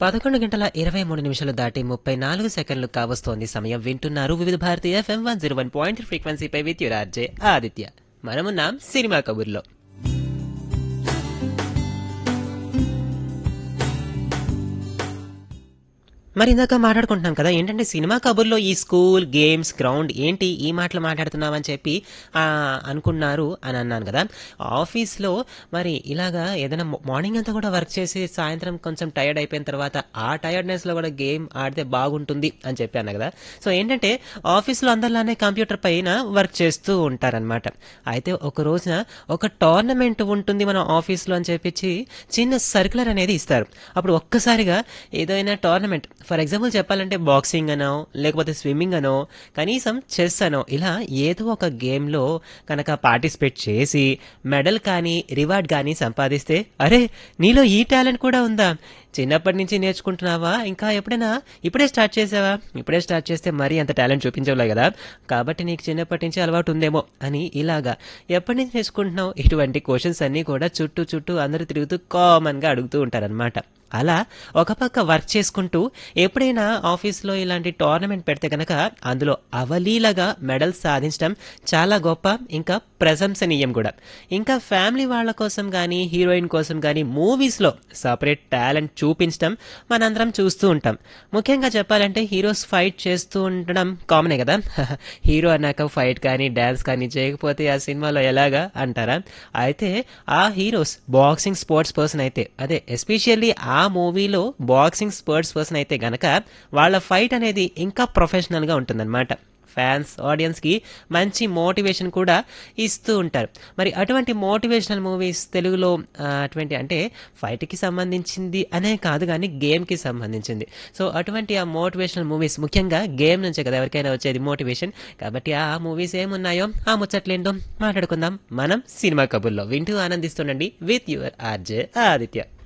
పదకొండు గంటల ఇరవై మూడు నిమిషాలు దాటి ముప్పై నాలుగు సెకండ్లు కావస్తోంది సమయం వింటున్నారు Vividh Bharati FM one zero one point ఫ్రీక్వెన్సీపై విత్ యురార్జే ఆదిత్య మనమున్నాం సినిమా కబుర్లో మరి ఇందాక మాట్లాడుకుంటున్నాం కదా ఏంటంటే సినిమా కబుర్లో ఈ స్కూల్ గేమ్స్ గ్రౌండ్ ఏంటి ఈ మాటలు మాట్లాడుతున్నామని చెప్పి ఆ, అనుకున్నారు అని అన్నాను కదా ఆఫీస్లో మరి ఇలాగా ఏదైనా మార్నింగ్ అంతా కూడా వర్క్ చేసి సాయంత్రం కొంచెం టైర్డ్ అయిపోయిన తర్వాత ఆ టైర్డ్నెస్లో కూడా గేమ్ ఆడితే బాగుంటుంది అని చెప్పాను కదా సో ఏంటంటే ఆఫీస్లో అందరిలానే కంప్యూటర్ పైన వర్క్ చేస్తూ ఉంటారనమాట అయితే ఒక రోజున ఒక టోర్నమెంట్ ఉంటుంది మన ఆఫీస్లో అని చెప్పి చిన్న సర్కులర్ అనేది ఇస్తారు అప్పుడు ఒక్కసారిగా ఏదైనా టోర్నమెంట్ ఫర్ ఎగ్జాంపుల్ చెప్పాలంటే బాక్సింగ్ అనో లేకపోతే స్విమ్మింగ్ అనో కనీసం చెస్ అనో ఇలా ఏదో ఒక గేమ్లో కనుక పార్టిసిపేట్ చేసి మెడల్ కానీ రివార్డ్ కానీ సంపాదిస్తే అరే నీలో ఈ టాలెంట్ కూడా ఉందా చిన్నప్పటి నుంచి నేర్చుకుంటున్నావా ఇంకా ఎప్పుడైనా ఇప్పుడే స్టార్ట్ చేసావా ఇప్పుడే స్టార్ట్ చేస్తే మరీ అంత టాలెంట్ చూపించవులే కదా కాబట్టి నీకు చిన్నప్పటి నుంచి అలవాటు ఉందేమో అని ఇలాగా ఎప్పటి నుంచి నేర్చుకుంటున్నావు ఇటువంటి క్వశ్చన్స్ అన్నీ కూడా చుట్టూ చుట్టూ అందరూ తిరుగుతూ కామన్గా అడుగుతూ ఉంటారనమాట అలా ఒక పక్క వర్క్ చేసుకుంటూ ఎప్పుడైనా ఆఫీస్లో ఇలాంటి టోర్నమెంట్ పెడితే కనుక అందులో అవలీలగా మెడల్స్ సాధించడం చాలా గొప్ప ఇంకా ప్రశంసనీయం కూడా ఇంకా ఫ్యామిలీ వాళ్ళ కోసం కానీ హీరోయిన్ కోసం కానీ మూవీస్లో సపరేట్ టాలెంట్ చూపించడం మనందరం చూస్తూ ఉంటాం ముఖ్యంగా చెప్పాలంటే హీరోస్ ఫైట్ చేస్తూ ఉండడం కామనే కదా హీరో అన్నాక ఫైట్ కానీ డ్యాన్స్ కానీ చేయకపోతే ఆ సినిమాలో ఎలాగా అంటారా అయితే ఆ హీరోస్ బాక్సింగ్ స్పోర్ట్స్ పర్సన్ అయితే అదే ఎస్పెషల్లీ ఆ మూవీలో బాక్సింగ్ స్పోర్ట్స్ పర్సన్ అయితే గనక వాళ్ళ ఫైట్ అనేది ఇంకా ప్రొఫెషనల్గా ఉంటుందన్నమాట ఫ్యాన్స్ ఆడియన్స్కి మంచి మోటివేషన్ కూడా ఇస్తూ ఉంటారు మరి అటువంటి మోటివేషనల్ మూవీస్ తెలుగులో ఆ, అటువంటి అంటే ఫైట్కి సంబంధించింది అనే కాదు కానీ గేమ్కి సంబంధించింది సో అటువంటి ఆ మోటివేషనల్ మూవీస్ ముఖ్యంగా గేమ్ నుంచే కదా ఎవరికైనా వచ్చేది మోటివేషన్ కాబట్టి ఆ మూవీస్ ఏమున్నాయో ఆ ముచ్చట్లేంటో మాట్లాడుకుందాం మనం సినిమా కబుర్లో వింటూ ఆనందిస్తుండండి విత్ యువర్ ఆర్జే ఆదిత్య